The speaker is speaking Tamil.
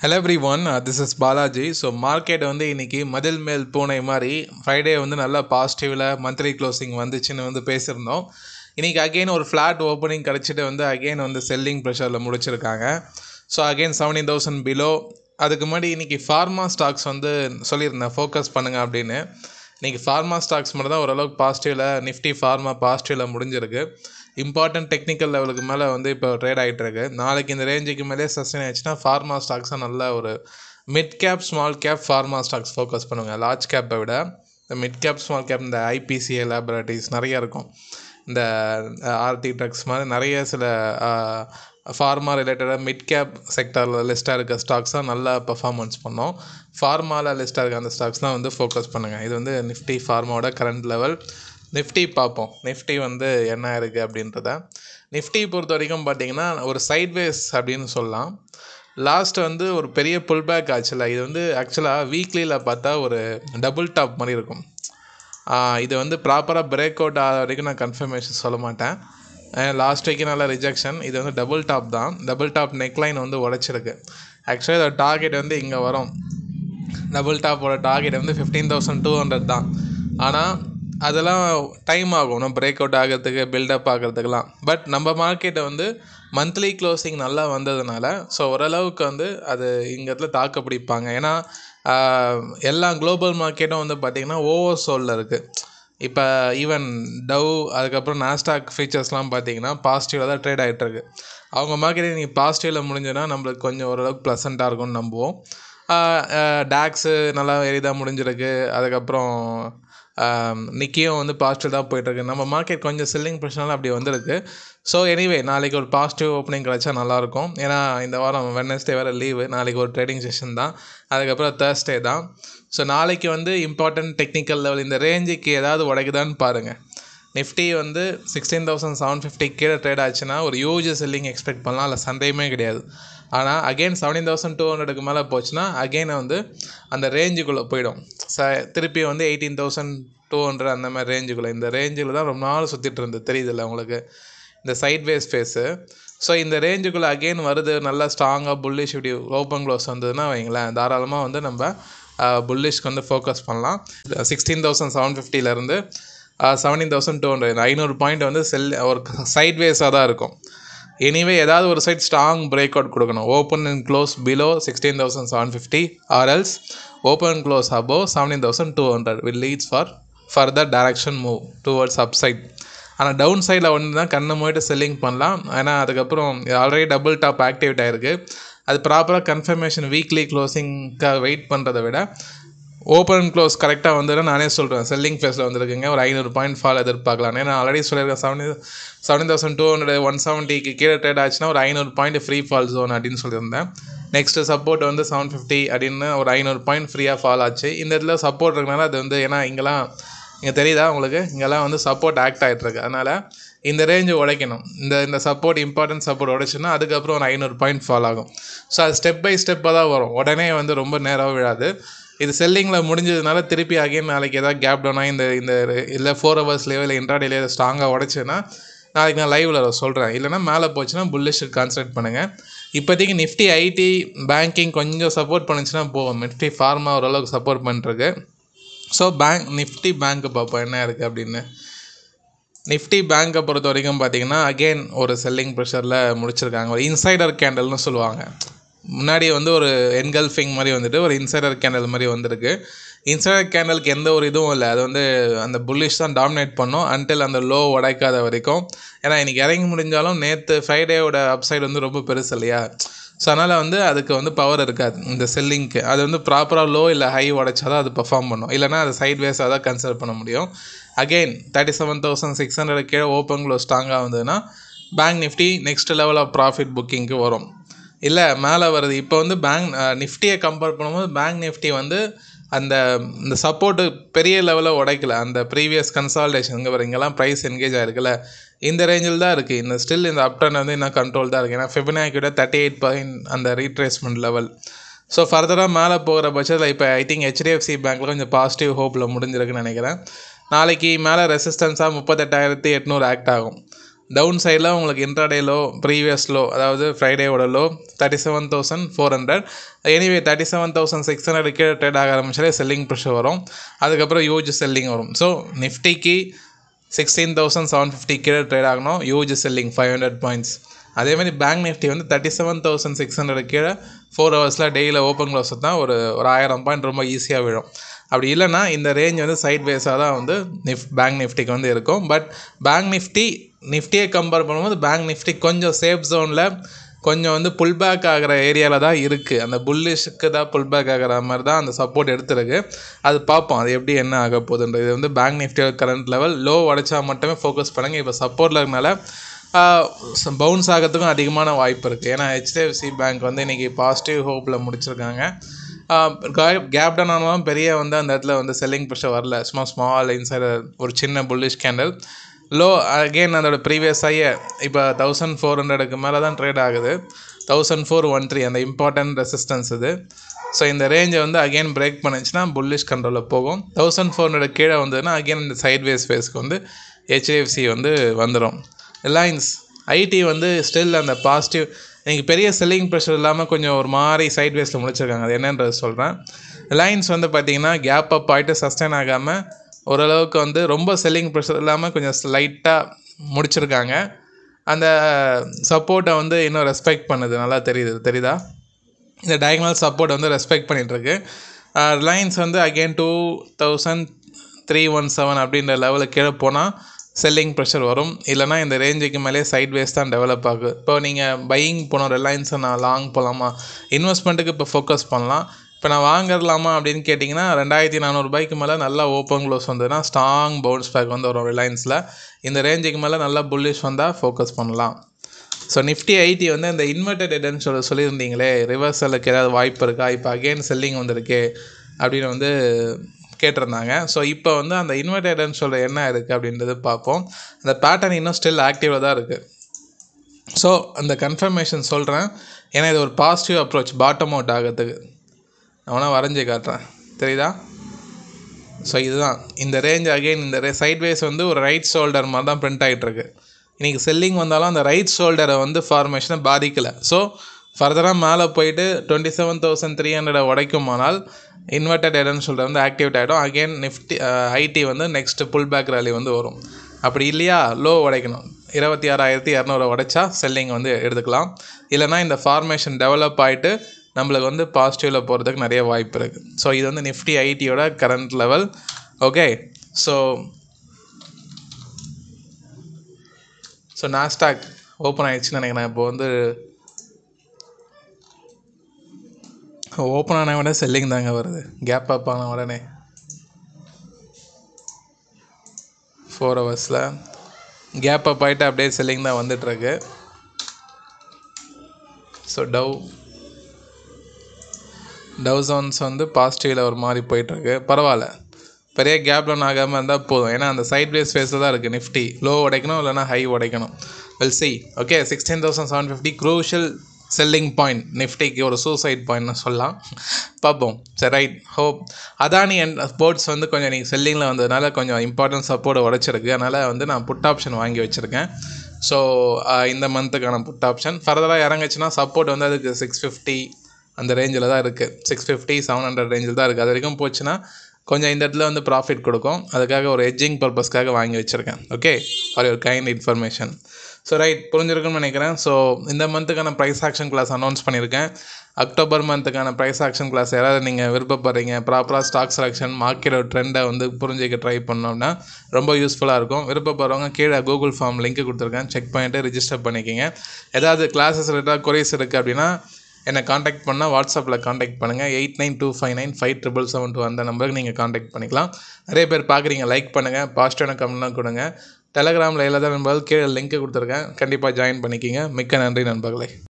hello everyone this is Balaji so market வந்து இன்றைக்கி மதில் மேல் பூனை மாதிரி ஃப்ரைடே வந்து நல்லா பாசிட்டிவில் மந்த்லி க்ளோசிங் வந்துச்சுன்னு வந்து பேசியிருந்தோம் இன்றைக்கி அகெயின் ஒரு ஃப்ளாட் ஓப்பனிங் கிடச்சிட்டு வந்து அகெயின் வந்து செல்லிங் ப்ரெஷரில் முடிச்சிருக்காங்க so again seventeen thousand below அதுக்கு முன்னாடி இன்றைக்கி ஃபார்மா ஸ்டாக்ஸ் வந்து சொல்லியிருந்தேன் ஃபோக்கஸ் பண்ணுங்கள் அப்படின்னு இன்றைக்கி ஃபார்மா ஸ்டாக்ஸ் மட்டும் தான் ஓரளவுக்கு பாசிட்டிவில் நிஃப்டி ஃபார்மா பாசிட்டிவில் முடிஞ்சிருக்கு இம்பார்ட்டன்ட் டெக்னிக்கல் லெவலுக்கு மேலே வந்து இப்போ ட்ரேட் ஆகிட்டு இருக்கு நாளைக்கு இந்த ரேஞ்சுக்கு மேலே சஸ்டைன் ஆச்சுன்னா ஃபார்மா ஸ்டாக்ஸாக நல்ல ஒரு mid cap small cap pharma stocks focus பண்ணுங்க லார்ஜ் கேப்பை விட இந்த மிட் கேப் ஸ்மால் கேப் இந்த ஐபிசிஏ லேபரேட்டரிஸ் நிறைய இருக்கும் இந்த ஆர்டி ட்ரக்ஸ் மாதிரி நிறைய சில ஃபார்மா ரிலேட்டடாக மிட் கேப் செக்டரில் லிஸ்ட்டாக இருக்க ஸ்டாக்ஸ் தான் நல்லா பர்ஃபார்மன்ஸ் பண்ணோம் ஃபார்மாவில் லிஸ்ட்டாக இருக்க அந்த ஸ்டாக்ஸ் தான் வந்து ஃபோக்கஸ் பண்ணுங்கள் இது வந்து நிஃப்டி ஃபார்மாவோட கரண்ட் லெவல் நிஃப்டி பார்ப்போம் நிஃப்டி வந்து என்ன இருக்குது அப்படின்றத நிஃப்டி பொறுத்த வரைக்கும் பார்த்தீங்கன்னா ஒரு சைட்வேஸ் அப்படின்னு சொல்லலாம் லாஸ்ட் வந்து ஒரு பெரிய புல் பேக் ஆச்சுல இது வந்து ஆக்சுவலாக வீக்லியில் பார்த்தா ஒரு டபுள் டாப் மாதிரி இருக்கும் இது வந்து ப்ராப்பராக பிரேக் அவுட் ஆகிற வரைக்கும் நான் கன்ஃபர்மேஷன் சொல்ல மாட்டேன் லாஸ்ட் வீக்கு நல்ல ரிஜெக்ஷன் இது வந்து டபுள் டாப் தான் டபுள் டாப் நெக்லைன் வந்து உடச்சிருக்கு ஆக்சுவலாக இதோட டார்கெட் வந்து இங்கே வரும் டபுள் டாப்போட டார்கெட் வந்து ஃபிஃப்டீன் தௌசண்ட் டூ ஹண்ட்ரட் தான் ஆனால் அதெல்லாம் டைம் ஆகும் நம்ம பிரேக் அவுட் ஆகிறதுக்கு பில்டப் ஆகிறதுக்கெலாம் பட் நம்ம மார்க்கெட்டை வந்து மந்த்லி க்ளோசிங் நல்லா வந்ததுனால ஸோ ஓரளவுக்கு வந்து அது இங்கே இடத்துல தாக்கு பிடிப்பாங்க ஏன்னா எல்லா குளோபல் மார்க்கெட்டும் வந்து பார்த்திங்கன்னா ஓவர் சோலில் இருக்குது இப்போ ஈவன் டவ் அதுக்கப்புறம் நாஸ்டாக் ஃபீச்சர்ஸ்லாம் பார்த்தீங்கன்னா பாசிட்டிவாக தான் ட்ரேட் ஆகிட்டுருக்கு அவங்க மார்க்கெட்டை நீங்கள் பாசிட்டிவில் முடிஞ்சுன்னா நம்மளுக்கு கொஞ்சம் ஓரளவுக்கு ப்ளசண்ட்டாக இருக்கும்னு நம்புவோம் டேக்ஸு நல்லா எளிதாக முடிஞ்சிருக்கு அதுக்கப்புறம் நிக்கியும் வந்து பாசிட்டிவ் தான் போயிட்டுருக்கு நம்ம மார்க்கெட் கொஞ்சம் செல்லிங் ப்ரெஷனால அப்படி வந்திருக்கு ஸோ எனிவே நாளைக்கு ஒரு பாசிட்டிவ் ஓப்பனிங் கிடச்சா நல்லாயிருக்கும் ஏன்னா இந்த வாரம் வெனஸ்டே வேறு லீவு நாளைக்கு ஒரு ட்ரேடிங் செஷன் தான் அதுக்கப்புறம் தேர்ஸ்டே தான் ஸோ நாளைக்கு வந்து இம்பார்ட்டன்ட் டெக்னிக்கல் லெவல் இந்த ரேஞ்சுக்கு ஏதாவது உடைக்குதான்னு பாருங்கள் நிஃப்டி வந்து சிக்ஸ்டீன் தௌசண்ட் செவன் ஃபிஃப்டி கீழே ட்ரேட் ஆச்சுன்னா ஒரு யூஜ் செல்லிங் எக்ஸ்பெக்ட் பண்ணலாம் இல்லை சந்தேகமே கிடையாது ஆனால் அகெயின் செவன்டீன் தௌசண்ட் டூ ஹண்ட்ரடுக்கு மேலே போச்சுன்னா அகெயின் வந்து அந்த ரேஞ்சுக்குள்ளே போயிடும் ச திருப்பி வந்து எயிட்டீன் தௌசண்ட் டூ ஹண்ட்ரட் அந்த மாதிரி ரேஞ்சுக்குள்ளே இந்த ரேஞ்சில் தான் ரொம்ப நாள் சுற்றிட்டு இருந்தது தெரியுதுல்ல உங்களுக்கு இந்த சைட் வேஸ் ஃபேஸு ஸோ இந்த ரேஞ்சுக்குள்ளே அகெயின் வருது நல்லா ஸ்ட்ராங்காக புல்லிஷ் இப்படி ஓப்பன் க்ளோஸ் வந்ததுன்னா வைங்களேன் தாராளமாக வந்து நம்ம புல்லிஷ்க்கு வந்து ஃபோக்கஸ் பண்ணலாம் சிக்ஸ்டீன் தௌசண்ட் செவன் ஃபிஃப்டிலேருந்து செவன்டீன் தௌசண்ட் டூ ஹண்ட்ரட் ஐநூறு பாயிண்ட் வந்து செல் ஒரு சைட் வேஸாக தான் இருக்கும் எனிவே ஏதாவது ஒரு சைட் ஸ்ட்ராங் பிரேக் அவுட் கொடுக்கணும் open and close below sixteen thousand seven fifty or else open close above seventeen thousand two hundred will leads for further direction move towards up side ஆனால் டவுன் சைடில் ஒன்று தான் கண்ணை மூடிட்டு செல்லிங் பண்ணலாம் ஏன்னா அதுக்கப்புறம் ஆல்ரெடி டபுள் டாப் ஆக்டிவேட் ஆகிருக்கு அது ப்ராப்பராக கன்ஃபர்மேஷன் வீக்லி க்ளோசிங்க்காக வெயிட் பண்ணுறதை விட ஓப்பன் க்ளோஸ் கரெக்டாக வந்துடும் நானே சொல்கிறேன் செல்லிங் ஃபேஸில் வந்துருக்குங்க ஒரு ஐநூறு பாயிண்ட் ஃபால் எதிர்பார்க்கலாம் ஏன்னா ஆல்ரெடி சொல்லியிருக்கேன் seventy seventy thousand two hundred one செவன்ட்டிக்கு கீழே ட்ரேட் ஆச்சுன்னா ஒரு ஐநூறு பாயிண்ட் ஃப்ரீ ஃபால் ஜோன் அப்படின்னு சொல்லியிருந்தேன் நெக்ஸ்ட்டு சப்போர்ட் வந்து செவன் ஃபிஃப்டி அப்படின்னு ஒரு ஐநூறு பாயிண்ட் ஃப்ரீயாக ஃபால் ஆச்சு இந்த இடத்துல சப்போர்ட் இருக்கனால அது வந்து ஏன்னா இங்கெல்லாம் இங்கே தெரியுதா உங்களுக்கு இங்கெல்லாம் வந்து சப்போர்ட் ஆக்ட் ஆகிட்டுருக்கு அதனால் இந்த ரேஞ்சு உடைக்கணும் இந்த இந்த சப்போர்ட் இம்பார்ட்டன்ட் சப்போர்ட் உடைச்சுன்னா அதுக்கப்புறம் ஒரு ஐநூறு பாயிண்ட் ஃபால் ஆகும் ஸோ அது ஸ்டெப் பை ஸ்டெப்பாக தான் வரும் உடனே வந்து ரொம்ப நேராக விழாது இது செல்லிங்கில் முடிஞ்சதுனால திருப்பி அகைன் நாளைக்கு ஏதாவது கேப் டவுனாக இந்த இந்த இல்லை ஃபோர் ஹவர்ஸ்லேயோ இல்லை இன்ட்ராடேலையோ ஸ்ட்ராங்காக உடச்சுன்னா நாளைக்கு நான் லைவில் சொல்கிறேன் இல்லைனா மேலே போச்சுன்னா புல்லிஷுக்கு கான்சன்ட்ரேட் பண்ணுங்கள் இப்போதைக்கு நிஃப்டி ஐடி பேங்கிங் கொஞ்சம் சப்போர்ட் பண்ணுச்சுன்னா போகும் நிஃப்டி ஃபார்மா ஓரளவுக்கு சப்போர்ட் பண்ணிருக்கு ஸோ பேங்க் நிஃப்டி பேங்க்கு பார்ப்போம் என்ன இருக்குது அப்படின்னு நிஃப்டி பேங்க்கை பொறுத்த வரைக்கும் பார்த்தீங்கன்னா அகெயின் ஒரு செல்லிங் ப்ரெஷரில் முடிச்சிருக்காங்க ஒரு இன்சைடர் கேண்டல்னு சொல்லுவாங்க முன்னாடி வந்து ஒரு என்கல்ஃபிங் மாதிரி வந்துட்டு ஒரு இன்சைடர் கேண்டல் மாதிரி வந்திருக்கு இன்சைடர் கேண்டலுக்கு எந்த ஒரு இதுவும் இல்லை அது வந்து அந்த புல்லிஷ் தான் டாமினேட் பண்ணும் அன்டில் அந்த லோ உடைக்காத வரைக்கும் ஏன்னா இன்றைக்கி இறங்கி முடிஞ்சாலும் நேற்று ஃப்ரைடேவோட அப்சைடு வந்து ரொம்ப பெருசு இல்லையா ஸோ அதனால் வந்து அதுக்கு வந்து பவர் இருக்காது இந்த செல்லிங்க்கு அது வந்து ப்ராப்பராக லோ இல்லை ஹை உடைச்சா தான் அது பர்ஃபார்ம் பண்ணும் இல்லைனா அது சைட் வேஸாக தான் கன்சிடர் பண்ண முடியும் again thirty seven thousand six hundred கீழே ஓப்பன் க்ளோ ஸ்ட்ராங்காக வந்ததுன்னா bank Nifty next level of profit புக்கிங்க்கு வரும் இல்லை மேலே வருது இப்போ வந்து பேங்க் நிஃப்டியை கம்பேர் பண்ணும்போது பேங்க் நிஃப்டி வந்து அந்த இந்த சப்போர்ட்டு பெரிய லெவலில் உடைக்கல அந்த ப்ரீவியஸ் கன்சால்டேஷன் இங்கே வர இங்கெல்லாம் ப்ரைஸ் என்கேஜ் ஆகிருக்குல்ல இந்த ரேஞ்சில் தான் இருக்குது இந்த ஸ்டில் இந்த அப்டன் வந்து இன்னும் கண்ட்ரோல் தான் இருக்குது ஏன்னா ஃபிபனாக்கியோட தேர்ட்டி எயிட் பாயிண்ட் அந்த ரீட்ரேஸ்மெண்ட் லெவல் ஸோ ஃபர்தராக மேலே போகிற பட்சத்தில் இப்போ ஐ திங்க் ஹெச்டிஎஃப்சி பேங்க்கில் கொஞ்சம் பாசிட்டிவ் ஹோப்பில் முடிஞ்சிருக்குன்னு நினைக்கிறேன் நாளைக்கு மேலே ரெசிஸ்டன்ஸாக முப்பத்தெட்டாயிரத்தி எட்நூறு ஆக்ட் ஆகும் டவுன் சைடில் உங்களுக்கு இன்ட்ராடே லோ ப்ரீவியஸ் லோ அதாவது ஃப்ரைடேவோட low thirty seven thousand four hundred anyway thirty seven thousand six hundred கீழே ட்ரேட் ஆக ஆரம்பிச்சாலே செல்லிங் ப்ரெஷர் வரும் அதுக்கப்புறம் யூஜ் செல்லிங் வரும் ஸோ நிஃப்டிக்கு சிக்ஸ்டீன் தௌசண்ட் செவன் ஃபிஃப்டி கீழே ட்ரேட் ஆகணும் huge selling five hundred points அதேமாதிரி பேங்க் நிஃப்டி வந்து thirty seven thousand six hundred கீழே ஃபோர் ஹவர்ஸில் டெய்லியில் ஓப்பன் க்ளோஸ் தான் ஒரு ஒரு ஆயிரம் பாயிண்ட் ரொம்ப ஈஸியாக விழும் அப்படி இல்லைன்னா இந்த ரேஞ்ச் வந்து சைட் வேஸாக தான் வந்து நிஃப் பேங்க் நிஃப்டிக்கு வந்து இருக்கும் பட் பேங்க் நிஃப்டி நிஃப்டியை கம்பேர் பண்ணும்போது பேங்க் நிஃப்டி கொஞ்சம் சேஃப் ஜோனில் கொஞ்சம் வந்து புல் பேக் ஆகிற ஏரியாவில் தான் இருக்குது அந்த புல்லிஷுக்கு தான் புல் பேக் ஆகிற மாதிரி தான் அந்த சப்போர்ட் எடுத்துருக்கு அது பார்ப்போம் அது எப்படி என்ன ஆக போகுதுன்றது இது வந்து பேங்க் நிஃப்டியோட கரண்ட் லெவல் லோ உடைச்சா மட்டுமே ஃபோக்கஸ் பண்ணுங்கள் இப்போ சப்போர்ட்டில் இருக்கனால பவுன்ஸ் ஆகிறதுக்கும் அதிகமான வாய்ப்பு இருக்குது ஏன்னா ஹெச்டிஎஃப்சி பேங்க் வந்து இன்றைக்கி பாசிட்டிவ் ஹோப்பில் முடிச்சிருக்காங்க கேப் டவுன் ஆனாலும் பெரிய வந்து அந்த இடத்துல வந்து செல்லிங் ப்ரெஷர் வரல சும்மா ஸ்மால் இன்சைட் ஒரு சின்ன புல்லிஷ் கேண்டல் லோ அகெயின் அதோட ப்ரீவியஸ் ஆகிய இப்போ தௌசண்ட் ஃபோர் ஹண்ட்ரடுக்கு மேலே தான் ட்ரேட் ஆகுது தௌசண்ட் ஃபோர் ஒன் த்ரீ அந்த இம்பார்ட்டன்ட் ரெசிஸ்டன்ஸ் இது ஸோ இந்த ரேஞ்சை வந்து அகெயின் பிரேக் பண்ணுச்சுன்னா புல்லிஷ் கண்ட்ரோலில் போகும் தௌசண்ட் ஃபோர் ஹண்ட்ரட் கீழே வந்ததுன்னா அகெயின் இந்த சைட் வேஸ் ஃபேஸ்க்கு வந்து ஹெச்டிஎஃப்சி வந்து வந்துடும் ரிலையன்ஸ் ஐடி வந்து ஸ்டில் அந்த பாசிட்டிவ் எனக்கு பெரிய செல்லிங் ப்ரெஷர் இல்லாமல் கொஞ்சம் ஒரு மாதிரி சைட் வேஸில் முடிச்சிருக்காங்க அது என்னன்றது சொல்கிறேன் ரிலையன்ஸ் வந்து பார்த்திங்கன்னா கேப் அப் ஆகிட்டு சஸ்டைன் ஆகாமல் ஓரளவுக்கு வந்து ரொம்ப செல்லிங் ப்ரெஷர் இல்லாமல் கொஞ்சம் லைட்டாக முடிச்சிருக்காங்க அந்த சப்போர்ட்டை வந்து இன்னும் ரெஸ்பெக்ட் பண்ணுது நல்லா தெரியுது தெரியுதா இந்த டயக்னல் சப்போர்ட் வந்து ரெஸ்பெக்ட் பண்ணிகிட்ருக்கு ரிலையன்ஸ் வந்து again two thousand three one seven அப்படின்ற லெவலுக்கு கீழே போனால் செல்லிங் ப்ரெஷர் வரும் இல்லைனா இந்த ரேஞ்சுக்கு மேலே சைட் வேஸ் தான் டெவலப் ஆகுது இப்போ நீங்கள் பையிங் போனோம் ரிலையன்ஸை நான் லாங் போகலாமா இன்வெஸ்ட்மெண்ட்டுக்கு இப்போ ஃபோக்கஸ் பண்ணலாம் இப்போ நான் வாங்கிடலாமா அப்படின்னு கேட்டிங்கன்னா ரெண்டாயிரத்தி நானூறுபாய்க்கு மேலே நல்லா ஓப்பன் க்ளோஸ் வந்ததுன்னா ஸ்ட்ராங் பவுன்ஸ் பேக் வந்து வரும் ரிலையன்ஸில் இந்த ரேஞ்சுக்கு மேலே நல்லா புல்லிஷ் வந்தால் ஃபோக்கஸ் பண்ணலாம் ஸோ நிஃப்டி ஐடி வந்து இந்த இன்வெர்டட் எடன்னு சொல்லி சொல்லியிருந்தீங்களே ரிவர்சலுக்கு ஏதாவது வாய்ப்பு இருக்கா இப்போ அகெயின் செல்லிங் வந்திருக்கு அப்படின்னு வந்து கேட்டிருந்தாங்க ஸோ இப்போ வந்து அந்த இன்வெர்டட்னு சொல்கிற என்ன இருக்குது அப்படின்றது பார்ப்போம் அந்த பேட்டர்ன் இன்னும் ஸ்டில் ஆக்டிவாக தான் இருக்குது ஸோ அந்த கன்ஃபர்மேஷன் சொல்கிறேன் ஏன்னா இது ஒரு பாசிட்டிவ் அப்ரோச் பாட்டம் அவுட் ஆகிறதுக்கு அவனா வரைஞ்சி காட்டுறேன் தெரியுதா ஸோ இதுதான் இந்த ரேஞ்ச் அகெயின் இந்த ரே சைட்வேஸ் வந்து ஒரு ரைட் ஷோல்டர் மாதிரி தான் பிரிண்ட் ஆகிட்டுருக்கு இன்றைக்கி செல்லிங் வந்தாலும் அந்த ரைட் ஷோல்டரை வந்து ஃபார்மேஷனை பாதிக்கலை ஸோ ஃபர்தராக மேலே போயிட்டு டுவெண்ட்டி செவன் தௌசண்ட் த்ரீ ஹண்ட்ரடை உடைக்குமானால் இன்வெர்டட் எடன்னு சொல்கிற வந்து ஆக்டிவேட் ஆகிடும் அகெயின் நிஃப்டி ஐடி வந்து நெக்ஸ்ட் புல் பேக் ரேலி வந்து வரும் அப்படி இல்லையா லோ உடைக்கணும் இருபத்தி ஆறாயிரத்தி இரநூறு உடைச்சா செல்லிங் வந்து எடுத்துக்கலாம் இல்லைனா இந்த ஃபார்மேஷன் டெவலப் ஆகிட்டு நம்மளுக்கு வந்து பாசிட்டிவில் போகிறதுக்கு நிறைய வாய்ப்பு இருக்குது ஸோ இது வந்து நிஃப்டி ஐடியோட current level okay so so Nasdaq open ஆயிடுச்சுன்னு நினைக்கிறேன் இப்போ வந்து ஓப்பன் ஆன விட செல்லிங் தாங்க வருது கேப் அப் ஆன உடனே ஃபோர் ஹவர்ஸில் கேப் அப் ஆகிட்டு அப்படியே செல்லிங் தான் வந்துட்டுருக்கு ஸோ டவ் டவ் ஜோன்ஸ் வந்து பாசிட்டிவில் ஒரு மாதிரி போயிட்டுருக்கு பரவாயில்ல பெரிய கேப் டவுன் ஆகாமல் இருந்தால் போதும் ஏன்னா அந்த சைட் பேஸ் ஃபேஸில் தான் இருக்குது நிஃப்டி லோ உடைக்கணும் இல்லைனா ஹை உடைக்கணும் well see okay sixteen thousand seven fifty crucial selling point நிஃப்டிக்கு ஒரு சூசைட் பாயிண்ட்னு சொல்லலாம் பார்ப்போம் சரி right hope Adani and sports வந்து கொஞ்சம் நீங்கள் செல்லிங்கில் வந்ததுனால கொஞ்சம் இம்பார்ட்டன்ட் சப்போர்ட் உடச்சிருக்கு அதனால் வந்து நான் புட் ஆப்ஷன் வாங்கி வச்சுருக்கேன் ஸோ இந்த மந்த்துக்கான புட் ஆப்ஷன் ஃபர்தராக இறங்குச்சுன்னா சப்போர்ட் வந்து அதுக்கு சிக்ஸ் ஃபிஃப்டி அந்த ரேஞ்சில் தான் இருக்குது சிக்ஸ் ஃபிஃப்டி செவன் ஹண்ட்ரட் ரேஞ்சில் தான் இருக்குது அது வரைக்கும் போச்சுன்னா கொஞ்சம் இந்த இடத்துல வந்து ப்ராஃபிட் கொடுக்கும் அதுக்காக ஒரு எட்ஜிங் பர்பஸ்க்காக வாங்கி வச்சுருக்கேன் okay for your kind information so right புரிஞ்சிருக்குன்னு நினைக்கிறேன் ஸோ இந்த மந்த்துக்கான ப்ரைஸ் ஆக்ஷன் கிளாஸ் அனௌன்ஸ் பண்ணியிருக்கேன் அக்டோபர் மந்த்துக்கான ப்ரைஸ் ஆக்ஷன் கிளாஸ் யாராவது நீங்கள் விருப்பப்படுறீங்க ப்ராப்பராக ஸ்டாக் செலெக்ஷன் மார்க்கெட்டோட ட்ரெண்டை வந்து புரிஞ்சிக்க ட்ரை பண்ணோம்னா ரொம்ப யூஸ்ஃபுல்லாக இருக்கும் விருப்பப்படுறவங்க கீழே கூகுள் ஃபார்ம் லிங்க் கொடுத்துருக்கேன் செக் பண்ணிவிட்டு ரிஜிஸ்டர் பண்ணிக்கிங்க ஏதாவது கிளாஸஸ் ரிலேட்டாக கொரிஸ் இருக்குது அப்படின்னா என்னை காண்டாக்ட் பண்ணால் வாட்ஸ்அப்பில் காண்டாக்ட் பண்ணுங்கள் eight nine two five nine five triple seven two அந்த நம்பருக்கு நீங்கள் காண்டாக்ட் பண்ணிக்கலாம் நிறைய பேர் பார்க்குறீங்க லைக் பண்ணுங்கள் பாசிட்டிவான கமெண்ட்லாம் கொடுங்க டெலகிராமில் எல்லா நண்பர்கள் கீழே லிங்க் கொடுத்துருக்கேன் கண்டிப்பாக ஜாயின் பண்ணிக்கிங்க மிக்க நன்றி நண்பர்களே